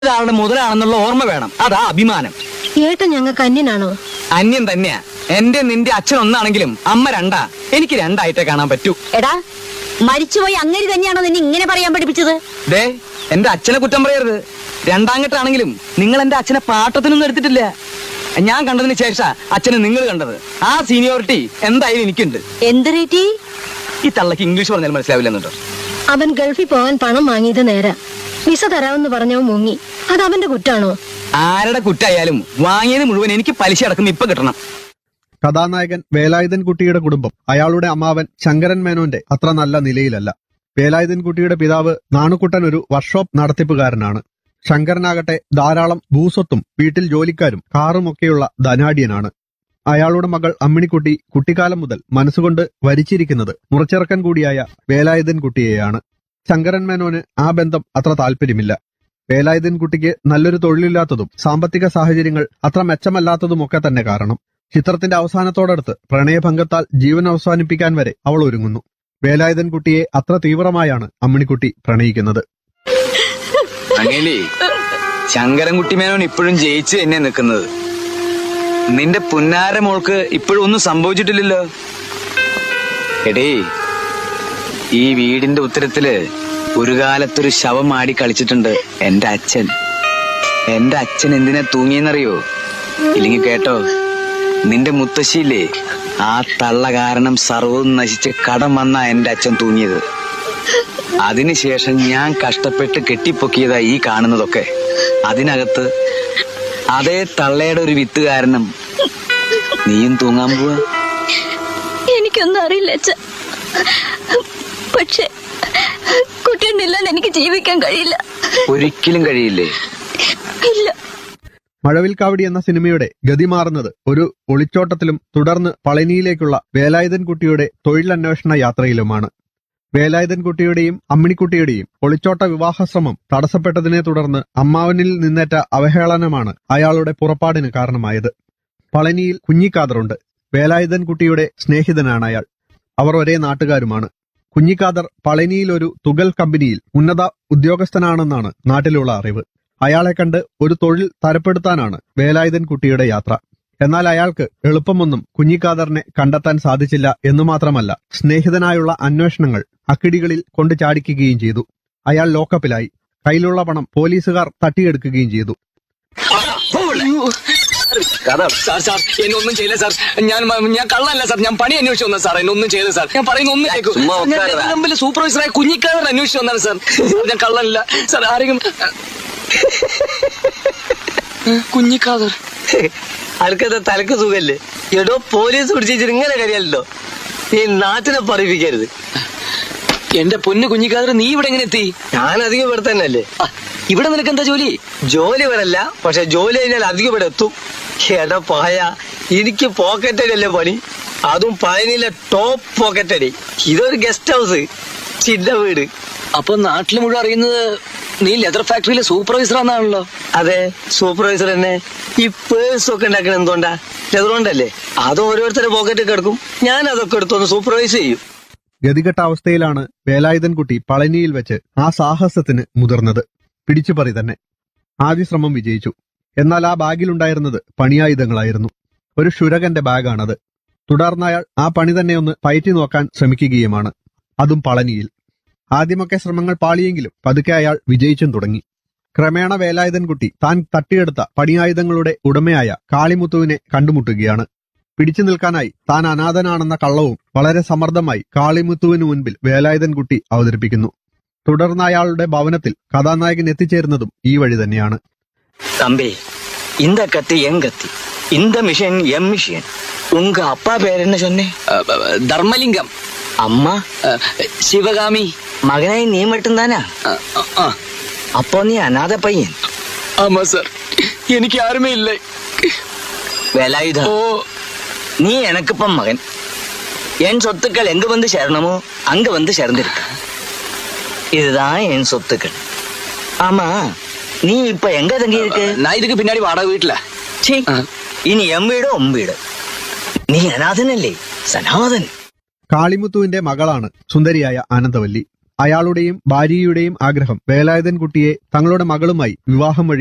ഒരാളുടെ മുതലാണെന്നുള്ള ഓർമ്മ വേണം അതാ അഭിമാനം ഏട്ടൻ ഞങ്ങൾക്ക് അന്യനാണോ അന്യം തന്നെയാ എന്റെ നിന്റെ അച്ഛൻ ഒന്നാണെങ്കിലും അമ്മ രണ്ടാ എനിക്ക് രണ്ടായിട്ടേ കാണാൻ പറ്റൂ എടാ മരിച്ചുപോയി അങ്ങനെ തന്നെയാണോ നിന്നെ ഇങ്ങനെ പറയാൻ പഠിപ്പിച്ചത് ദേ എന്റെ അച്ഛനെ കുറ്റം പറയരുത് രണ്ടാങ്കട്ടാണെങ്കിലും നിങ്ങൾ എന്റെ അച്ഛനെ പാട്ടത്തിനൊന്നും എടുത്തിട്ടില്ല ഞാൻ കണ്ടതിന് ശേഷ അച്ഛനെ നിങ്ങൾ കണ്ടത് ആ സീനിയോറിറ്റി എന്തായാലും എനിക്കുണ്ട് എന്ത് റേറ്റി ഈ തള്ളക്ക് ഇംഗ്ലീഷ് പറഞ്ഞാൽ മനസ്സിലാവില്ലെന്നുണ്ടോ അവൻ ഗൾഫിൽ പോകാൻ പണം വാങ്ങിയത് നേരാ വിസ തരാമെന്ന് പറഞ്ഞവൻ മുങ്ങി അത് അവന്റെ കുറ്റാണോ ആരുടെ കുറ്റായാലും വാങ്ങിയത് മുഴുവൻ എനിക്ക് പലിശ അടക്കം ഇപ്പൊ കിട്ടണം കഥാനായകൻ വേലായുധൻ കുട്ടിയുടെ കുടുംബം അയാളുടെ അമ്മാവൻ ശങ്കരൻ മേനോന്റെ അത്ര നല്ല നിലയിലല്ല വേലായുധൻ കുട്ടിയുടെ പിതാവ് നാണുക്കുട്ടൻ ഒരു വർക്ക്ഷോപ്പ് നടത്തിപ്പുകാരനാണ് ശങ്കരനാകട്ടെ ധാരാളം ഭൂസ്വത്തും വീട്ടിൽ ജോലിക്കാരും കാറുമൊക്കെയുള്ള ധനാഢ്യനാണ് അയാളുടെ മകൾ അമ്മിണിക്കുട്ടി കുട്ടിക്കാലം മുതൽ മനസ്സുകൊണ്ട് വരിച്ചിരിക്കുന്നത് മുറച്ചിറക്കൻ കൂടിയായ വേലായുധൻ കുട്ടിയെയാണ് ശങ്കരൻ മേനോന് ആ ബന്ധം അത്ര താല്പര്യമില്ല വേലായുധൻ കുട്ടിക്ക് നല്ലൊരു തൊഴിലില്ലാത്തതും സാമ്പത്തിക സാഹചര്യങ്ങൾ അത്ര മെച്ചമല്ലാത്തതുമൊക്കെ തന്നെ കാരണം ചിത്രത്തിന്റെ അവസാനത്തോടടുത്ത് പ്രണയഭംഗത്താൽ ജീവൻ അവസാനിപ്പിക്കാൻ വരെ അവൾ ഒരുങ്ങുന്നു വേലായുധൻ കുട്ടിയെ അത്ര തീവ്രമായാണ് അമ്മിണിക്കുട്ടി പ്രണയിക്കുന്നത് അങ്ങേലി ശങ്കരൻകുട്ടി മേനോൻ ഇപ്പോഴും ജയിച്ച് തന്നെ നിൽക്കുന്നത് നിന്റെ പുന്നാര മോൾക്ക് ഇപ്പോഴും ഒന്നും സംഭവിച്ചിട്ടില്ലല്ലോ എടേ ഈ വീടിന്റെ ഉത്തരത്തില് ഒരു കാലത്തൊരു ശവം ആടി കളിച്ചിട്ടുണ്ട് എന്റെ അച്ഛൻ എന്റെ അച്ഛൻ എന്തിനാ തൂങ്ങിയെന്നറിയോ ഇല്ലെങ്കിൽ കേട്ടോ നിന്റെ മുത്തശ്ശിയില്ലേ ആ തള്ള കാരണം സർവ്വവും നശിച്ച് കടം വന്ന എന്റെ അച്ഛൻ തൂങ്ങിയത് അതിനുശേഷം ഞാൻ കഷ്ടപ്പെട്ട് കെട്ടിപ്പൊക്കിയതാ ഈ കാണുന്നതൊക്കെ അതിനകത്ത് അതേ തള്ളയുടെ ഒരു വിത്ത് കാരണം നീയും തൂങ്ങാൻ പോവാ എനിക്കൊന്നും അറിയില്ല അച്ഛ പക്ഷെ കുട്ടിയുണ്ടില്ലാതെ എനിക്ക് ജീവിക്കാൻ കഴിയില്ല ഒരിക്കലും കഴിയില്ലേ ഇല്ല മഴവിൽക്കാവടി എന്ന സിനിമയുടെ ഗതി മാറുന്നത് ഒരു ഒളിച്ചോട്ടത്തിലും തുടർന്ന് പളനിയിലേക്കുള്ള വേലായുധൻ കുട്ടിയുടെ തൊഴിലന്വേഷണ യാത്രയിലുമാണ് വേലായുധൻ കുട്ടിയുടെയും അമ്മിണിക്കുട്ടിയുടെയും ഒളിച്ചോട്ട വിവാഹശ്രമം തടസ്സപ്പെട്ടതിനെ തുടർന്ന് അമ്മാവനിൽ നിന്നേറ്റ അവഹേളനമാണ് അയാളുടെ പുറപ്പാടിന് കാരണമായത് പളനിയിൽ കുഞ്ഞിക്കാദറുണ്ട് വേലായുധൻ കുട്ടിയുടെ സ്നേഹിതനാണ് അയാൾ അവർ ഒരേ നാട്ടുകാരുമാണ് കുഞ്ഞിക്കാദർ പളനിയിൽ ഒരു തുകൽ കമ്പനിയിൽ ഉന്നത ഉദ്യോഗസ്ഥനാണെന്നാണ് നാട്ടിലുള്ള അറിവ് അയാളെ കണ്ട് ഒരു തൊഴിൽ തരപ്പെടുത്താനാണ് വേലായുധൻ കുട്ടിയുടെ യാത്ര എന്നാൽ അയാൾക്ക് എളുപ്പമൊന്നും കുഞ്ഞിക്കാദറിനെ കണ്ടെത്താൻ സാധിച്ചില്ല എന്നു മാത്രമല്ല സ്നേഹിതനായുള്ള അന്വേഷണങ്ങൾ അക്കിടികളിൽ കൊണ്ടു ചാടിക്കുകയും ചെയ്തു അയാൾ ലോക്കപ്പിലായി കയ്യിലുള്ള പണം പോലീസുകാർ തട്ടിയെടുക്കുകയും ചെയ്തു കഥ സാർ സാർ എന്നെ ഒന്നും ചെയ്യില്ല സാർ ഞാൻ ഞാൻ കള്ളല്ല സാർ ഞാൻ പണി അന്വേഷിച്ചു വന്നത് സാർ എന്നെ ഒന്നും ചെയ്യില്ല സാർ ഞാൻ പറയുന്ന ഒന്നും കേൾക്കൂ ഞാൻ നെടുങ്കമ്പിലെ സൂപ്പർവൈസറായ കുഞ്ഞിക്കാരൻ അന്വേഷിച്ചു വന്നതാണ് സാർ സാർ, ഞാൻ കള്ളല്ല സാർ ആരെങ്കിലും കുഞ്ഞിക്കാതർ അനക്കത് തലക്ക് സുഖല്ലേ എടോ പോലീസ് പിടിച്ചിട്ട് ഇങ്ങനെ കഴിയല്ലോ ഈ നാട്ടിനെ പറയിപ്പിക്കരുത് എന്റെ പൊന്ന് കുഞ്ഞിക്കാതർ നീ ഇവിടെ എങ്ങനെ എത്തി ഞാൻ അധികം ഇവിടെ തന്നെ അല്ലേ ആ, ഇവിടെ നിനക്ക് എന്താ ജോലി ജോലി വരല്ല പക്ഷെ ജോലി കഴിഞ്ഞാൽ അധികം ഇവിടെ എത്തും എടാ പായ എനിക്ക് പോക്കറ്റ് അടി അല്ലേ പണി അതും പഴനിയിലെ ടോപ്പ് പോക്കറ്റ് അടി ഇതൊരു ഗസ്റ്റ് ഹൗസ് ചിന്ന വീട് അപ്പൊ നാട്ടിൽ മുഴുവൻ അറിയുന്നത് നീ ലെതർ ഫാക്ടറിയിലെ സൂപ്പർവൈസർ ആണെന്നാണല്ലോ അതെ സൂപ്പർവൈസർ തന്നെ ഈ പേഴ്സ് ഒക്കെ ഉണ്ടാക്കണ എന്തുകൊണ്ടാ ലെതറുകൊണ്ടല്ലേ അത് ഓരോരുത്തരുടെ പോക്കറ്റ് കിടക്കും ഞാൻ അതൊക്കെ എടുത്തൊന്ന് സൂപ്പർവൈസ് ചെയ്യും ഗതികെട്ട അവസ്ഥയിലാണ് വേലായുധൻ കുട്ടി പളനിയിൽ വെച്ച് ആ സാഹസത്തിന് മുതിർന്നത് പിടിച്ചുപറി തന്നെ ആദ്യ ശ്രമം വിജയിച്ചു എന്നാൽ ആ ബാഗിലുണ്ടായിരുന്നത് പണിയായുധങ്ങളായിരുന്നു ഒരു ക്ഷുരകന്റെ ബാഗാണത് തുടർന്ന് അയാൾ ആ പണി തന്നെ ഒന്ന് പയറ്റി നോക്കാൻ ശ്രമിക്കുകയുമാണ് അതും പളനിയിൽ ആദ്യമൊക്കെ ശ്രമങ്ങൾ പാളിയെങ്കിലും പതുക്കെ അയാൾ വിജയിച്ചും തുടങ്ങി ക്രമേണ വേലായുധൻ കുട്ടി താൻ തട്ടിയെടുത്ത പണിയായുധങ്ങളുടെ ഉടമയായ കാളിമുത്തുവിനെ കണ്ടുമുട്ടുകയാണ് പിടിച്ചു നിൽക്കാനായി താൻ അനാഥനാണെന്ന കള്ളവും വളരെ സമർത്ഥമായി കാളിമുത്തുവിന് മുൻപിൽ വേലായുധൻ കുട്ടി അവതരിപ്പിക്കുന്നു തുടർന്ന് അയാളുടെ ഭവനത്തിൽ കഥാനായകൻ എത്തിച്ചേരുന്നതും ഈ വഴി തന്നെയാണ് தம்பி இந்த கத்தி என் கத்தி இந்த மிஷின் எம் மிஷின் உங்க அப்பா பேர் என்ன சொன்னேன் ധർമ്മലിംഗം அம்மா ആ, ശിവകാമി மகனை நீ மட்டும்தானா ആ, ആ, ആ. அப்போ நீ அநாத பையன் ആമാ സാർ എനിക്ക് ആരുമേ ഇല്ലേ வேலாயுதா ഓ நீ எனக்கு இப்ப மகன் என் சொத்துக்கள் எங்க வந்து சேரணுமோ அங்க வந்து சேர்ந்திருக்கு இதுதான் என் சொத்துக்கள் ஆமா நீ இப்ப எங்க தங்கி இருக்கு நான் இதுக்கு பின்னாடி வாடகை வீட்டுல சீ, ஆ. இனி எம் வீடு உம் வீடு നീ അനാഥനല്ലേ സനാതൻ കാളിമുത്തുവിന്റെ മകളാണ് സുന്ദരിയായ ആനന്ദവല്ലി അയാളുടെയും ഭാര്യയുടെയും ആഗ്രഹം വേലായുധൻകുട്ടിയെ തങ്ങളുടെ മകളുമായി വിവാഹം